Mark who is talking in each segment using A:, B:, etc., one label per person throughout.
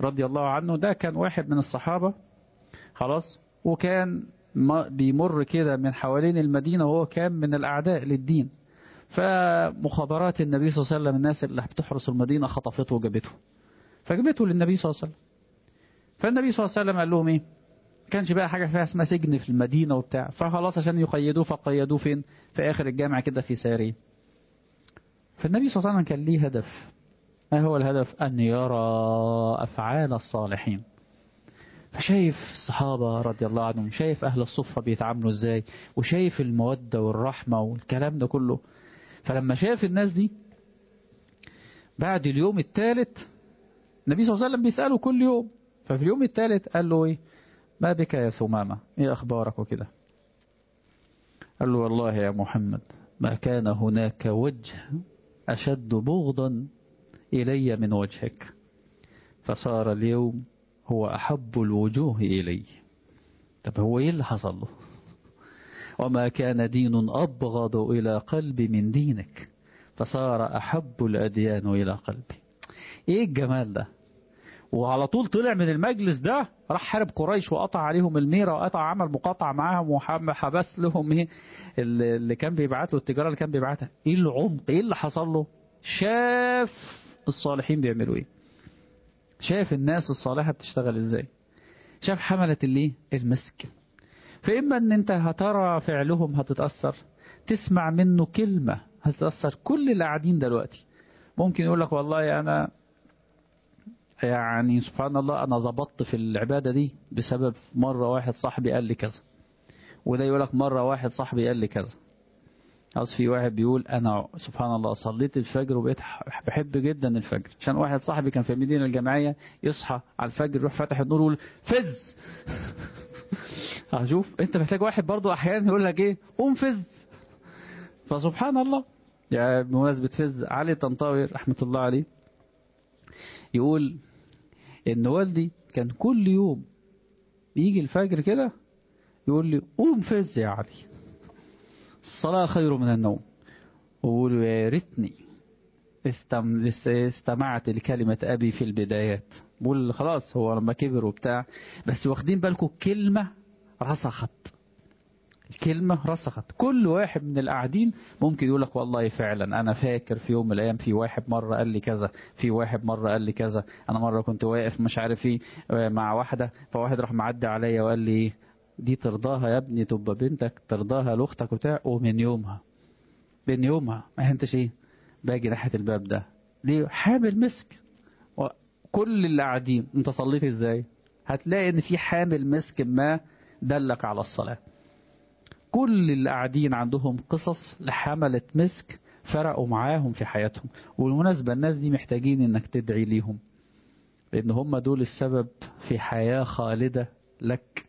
A: رضي الله عنه ده كان واحد من الصحابة خلاص وكان بيمر كده من حوالين المدينة وهو كان من الأعداء للدين فمخابرات النبي صلى الله عليه وسلم الناس اللي بتحرس المدينة خطفته وجابته فجابته للنبي صلى الله عليه وسلم فالنبي صلى الله عليه وسلم قال لهم ايه كانش بقى حاجة فيها اسمها سجن في المدينة وبتاع فخلاص عشان يقيدوه فقيدوه فين في آخر الجامع كده في سارية فالنبي صلى الله عليه وسلم كان ليه هدف ما هو الهدف أن يرى أفعال الصالحين فشايف الصحابة رضي الله عنهم شايف أهل الصفة بيتعاملوا إزاي وشايف المودة والرحمة والكلام ده كله فلما شاف الناس دي بعد اليوم الثالث النبي صلى الله عليه وسلم بيسأله كل يوم ففي اليوم الثالث قال له إيه ما بك يا ثمامة إيه أخبارك وكده قال له والله يا محمد ما كان هناك وجه أشد بغضا إلي من وجهك فصار اليوم هو أحب الوجوه إلي طب هو إيه اللي حصل له وما كان دين أبغض إلى قلبي من دينك فصار أحب الأديان إلى قلبي إيه الجمال ده وعلى طول طلع من المجلس ده راح حارب قريش وقطع عليهم الميرة وقطع عمل مقاطعة معاهم وحبس لهم ايه اللي كان بيبعت له التجارة اللي كان بيبعتها ايه العمق ايه اللي حصل له شاف الصالحين بيعملوا ايه شاف الناس الصالحة بتشتغل ازاي شاف حملة الايه المسك فإما ان انت هترى فعلهم هتتأثر تسمع منه كلمة هتتأثر كل اللي قاعدين دلوقتي ممكن يقول لك والله انا يعني سبحان الله انا ظبطت في العبادة دي بسبب مرة واحد صاحبي قال لي كذا وده يقول لك مرة واحد صاحبي قال لي كذا أصل في واحد بيقول أنا سبحان الله صليت الفجر وبقيت بحب جدا الفجر عشان واحد صاحبي كان في المدينة الجامعية يصحى على الفجر يروح فاتح النور ويقول فز هشوف أنت محتاج واحد برضو أحيانا يقول لك إيه قوم فز فسبحان الله يعني بمناسبة فز علي طنطاوي رحمة الله عليه يقول إن والدي كان كل يوم يجي الفجر كده يقول لي قوم فز يا علي الصلاة خير من النوم وقولوا يا ريتني استم... استمعت لكلمة أبي في البدايات بقول خلاص هو لما كبر وبتاع بس واخدين بالكم كلمة رسخت الكلمة رسخت كل واحد من القاعدين ممكن يقول لك والله فعلا أنا فاكر في يوم من الأيام في واحد مرة قال لي كذا في واحد مرة قال لي كذا أنا مرة كنت واقف مش عارف ايه مع واحدة فواحد راح معدي عليا وقال لي ايه دي ترضاها يا ابني تبقى بنتك ترضاها لاختك وبتاع ومن يومها من يومها ما انتش ايه باجي ناحيه الباب ده ليه حامل مسك كل اللي قاعدين انت صليت ازاي هتلاقي ان في حامل مسك ما دلك على الصلاه كل اللي قاعدين عندهم قصص لحملة مسك فرقوا معاهم في حياتهم والمناسبة الناس دي محتاجين انك تدعي ليهم لان هم دول السبب في حياة خالدة لك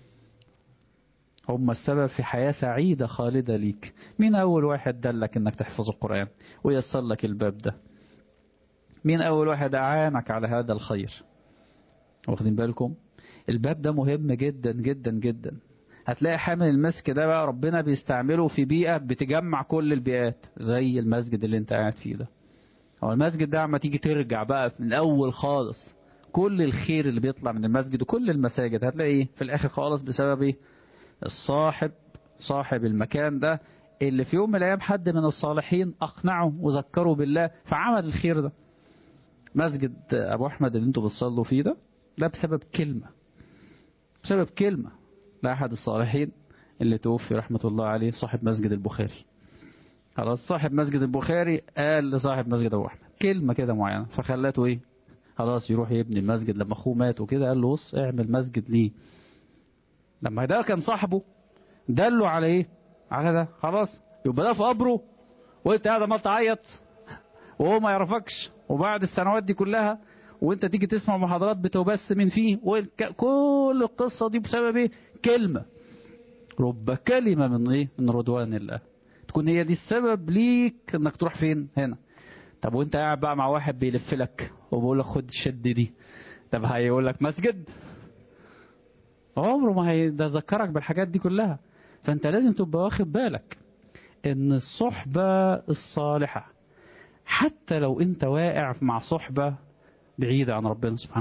A: هم السبب في حياة سعيدة خالدة ليك مين أول واحد دلك إنك تحفظ القرآن ويسر لك الباب ده مين أول واحد أعانك على هذا الخير واخدين بالكم الباب ده مهم جدا جدا جدا هتلاقي حامل المسك ده بقى ربنا بيستعمله في بيئة بتجمع كل البيئات زي المسجد اللي انت قاعد فيه ده هو المسجد ده عما تيجي ترجع بقى من الأول خالص كل الخير اللي بيطلع من المسجد وكل المساجد هتلاقي ايه في الآخر خالص بسبب ايه الصاحب صاحب المكان ده اللي في يوم من الأيام حد من الصالحين أقنعه وذكره بالله فعمل الخير ده مسجد أبو أحمد اللي انتوا بتصلوا فيه ده ده بسبب كلمة بسبب كلمة لأحد الصالحين اللي توفي رحمة الله عليه صاحب مسجد البخاري خلاص صاحب مسجد البخاري قال لصاحب مسجد أبو أحمد كلمة كده معينة فخلاته إيه خلاص يروح يبني المسجد لما أخوه مات وكده قال له بص اعمل مسجد ليه لما ده كان صاحبه دله على ايه على ده خلاص يبقى ده في قبره وانت قاعد ما تعيط وهو ما يعرفكش وبعد السنوات دي كلها وانت تيجي تسمع محاضرات بتبسم فيه كل القصة دي بسبب ايه كلمة رب كلمة من ايه من رضوان الله تكون هي دي السبب ليك انك تروح فين هنا طب وانت قاعد بقى مع واحد بيلف لك وبيقول لك خد الشد دي طب هيقول لك مسجد عمره ما هيذكرك بالحاجات دي كلها فانت لازم تبقى واخد بالك ان الصحبة الصالحة حتى لو انت واقع مع صحبة بعيدة عن ربنا سبحانه